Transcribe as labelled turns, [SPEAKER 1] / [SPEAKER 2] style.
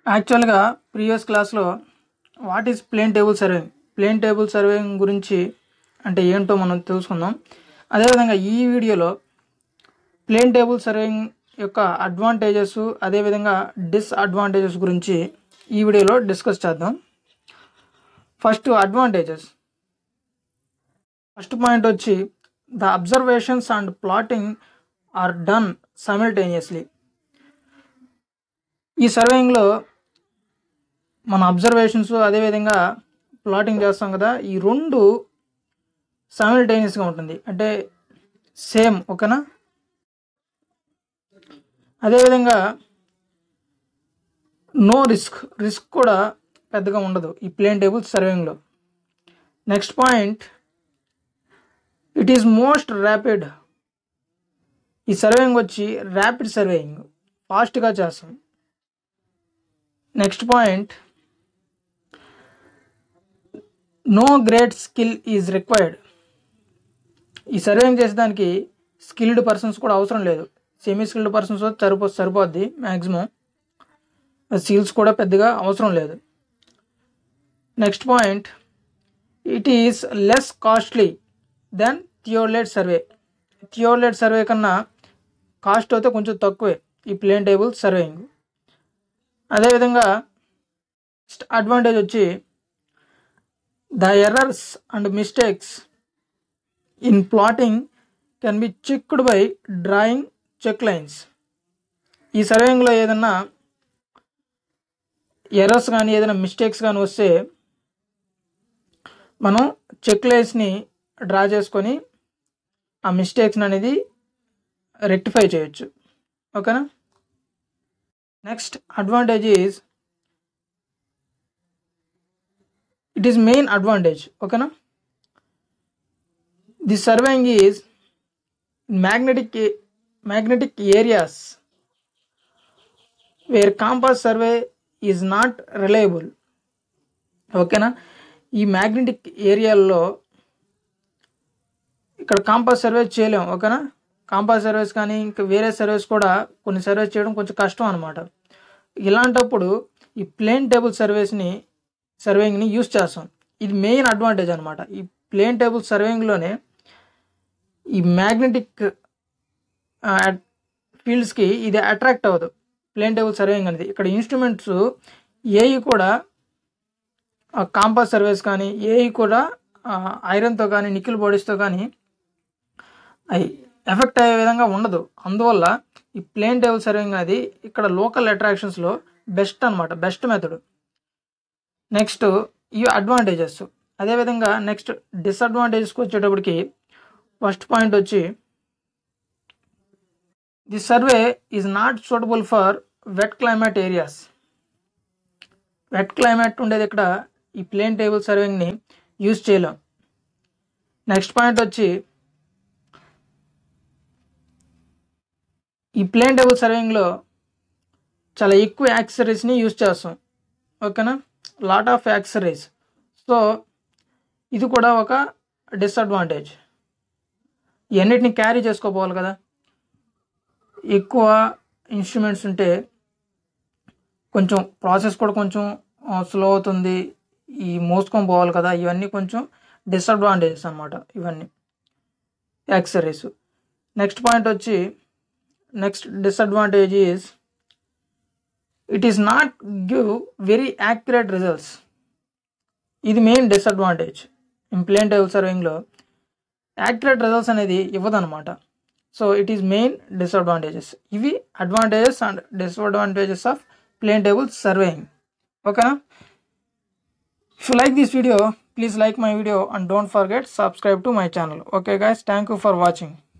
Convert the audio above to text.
[SPEAKER 1] యాక్చువల్గా ప్రీవియస్ క్లాస్లో what is plane table surveying plane table surveying గురించి అంటే ఏంటో మనం తెలుసుకుందాం అదేవిధంగా ఈ వీడియోలో ప్లేన్ టేబుల్ సర్వేయింగ్ యొక్క అడ్వాంటేజెస్ అదేవిధంగా డిస్అడ్వాంటేజెస్ గురించి ఈ వీడియోలో డిస్కస్ చేద్దాం ఫస్ట్ అడ్వాంటేజెస్ ఫస్ట్ పాయింట్ వచ్చి the observations and plotting are done simultaneously ఈ సర్వేయింగ్లో మన అబ్జర్వేషన్స్ అదేవిధంగా ప్లాటింగ్ చేస్తాం కదా ఈ రెండు సైమిల్టేనియస్గా ఉంటుంది అంటే సేమ్ ఓకేనా అదేవిధంగా నో రిస్క్ రిస్క్ కూడా పెద్దగా ఉండదు ఈ ప్లేన్ టేబుల్ సర్వేయింగ్లో next point it is most rapid ఈ సర్వేయింగ్ వచ్చి ర్యాపిడ్ సర్వేయింగ్ ఫాస్ట్గా చేస్తాం next point no great skill is required ఈ సర్వేయింగ్ చేసేదానికి స్కిల్డ్ పర్సన్స్ కూడా అవసరం లేదు సెమీ స్కిల్డ్ పర్సన్స్ సరిపో సరిపోద్ది మ్యాక్సిమం స్కిల్స్ కూడా పెద్దగా అవసరం లేదు next point it is less costly then theodolite survey theodolite survey కన్నా కాస్ట్ అయితే కొంచెం తక్కువే ఈ ప్లేన్ టేబుల్ సర్వేయింగ్ అదేవిధంగా నెక్స్ట్ అడ్వాంటేజ్ వచ్చి the errors and mistakes in plotting can be checked by drawing check lines ఈ సర్వేయింగ్లో ఏదన్నా ఎర్రర్స్ కానీ ఏదైనా మిస్టేక్స్ కానీ వస్తే మనం చెక్ లైన్స్ని డ్రా చేసుకొని ఆ మిస్టేక్స్ అనేది రెక్టిఫై చేయొచ్చు ఓకేనా next advantage is it is main advantage ఓకేనా the surveying is magnetic magnetic areas where compass survey is not reliable ఓకేనా ఈ మ్యాగ్నెటిక్ ఏరియాల్లో ఇక్కడ కాంపాస్ సర్వే చేయలేం ఓకేనా కాంపాస్ సర్వేస్ కానీ ఇంకా వేరే సర్వేస్ కూడా కొన్ని సర్వేస్ చేయడం కొంచెం కష్టం అనమాట ఇలాంటప్పుడు ఈ ప్లేన్ టేబుల్ సర్వేస్ని సర్వేయింగ్ని యూస్ చేస్తాం ఇది మెయిన్ అడ్వాంటేజ్ అనమాట ఈ ప్లేన్ టేబుల్ సర్వేయింగ్లోనే ఈ మ్యాగ్నెటిక్ ఫీల్డ్స్కి ఇది అట్రాక్ట్ అవ్వదు ప్లేన్ టేబుల్ సర్వేయింగ్ అనేది ఇక్కడ ఇన్స్ట్రుమెంట్స్ ఏఈ కూడా కాంపాస్ సర్వేస్ కానీ ఏఈ కూడా ఐరన్తో కానీ నికిల్ బాడీస్తో కానీ అవి ఎఫెక్ట్ అయ్యే విధంగా ఉండదు అందువల్ల ఈ ప్లేన్ టేబుల్ సర్వింగ్ అది ఇక్కడ లోకల్ అట్రాక్షన్స్లో బెస్ట్ అనమాట బెస్ట్ మెథడ్ నెక్స్ట్ ఈ అడ్వాంటేజెస్ అదేవిధంగా నెక్స్ట్ డిసడ్వాంటేజెస్కి వచ్చేటప్పటికి ఫస్ట్ పాయింట్ వచ్చి the survey is not suitable for wet climate areas wet climate ఉండేది ఇక్కడ ఈ ప్లేన్ టేబుల్ సర్వింగ్ని యూజ్ చేయలేం నెక్స్ట్ పాయింట్ వచ్చి ఈ ప్లేన్ టేబుల్ సర్వింగ్లో చాలా ఎక్కువ యాక్సరీస్ని యూజ్ చేస్తాం ఓకేనా లాట్ ఆఫ్ యాక్సరీస్ సో ఇది కూడా ఒక డిసడ్వాంటేజ్ ఇవన్నిటిని క్యారీ చేసుకోపోవాలి కదా ఎక్కువ ఇన్స్ట్రుమెంట్స్ ఉంటే కొంచెం ప్రాసెస్ కూడా కొంచెం స్లో అవుతుంది ఈ మోసుకొని పోవాలి కదా ఇవన్నీ కొంచెం డిసడ్వాంటేజెస్ అనమాట ఇవన్నీ యాక్సరీస్ నెక్స్ట్ పాయింట్ వచ్చి next disadvantage is it is not give very accurate results ఇది main disadvantage in plane table సర్వింగ్లో యాక్యురేట్ రిజల్ట్స్ అనేది ఇవ్వదన్నమాట so it is main disadvantages ఇవి advantages and disadvantages of plane table surveying ఓకేనా if you like this video please like my video and don't forget subscribe to my channel. Okay guys, thank you for watching.